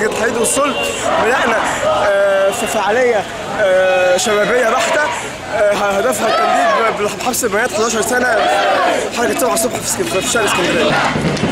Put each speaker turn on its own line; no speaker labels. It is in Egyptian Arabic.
مسجد التحرير والصلح بدانا آه، في فعاليه آه، شبابيه بحته آه، هدفها التنديد بحبس البنات 11 سنه حركه 7 الصبح في اسكندريه في شارع اسكندريه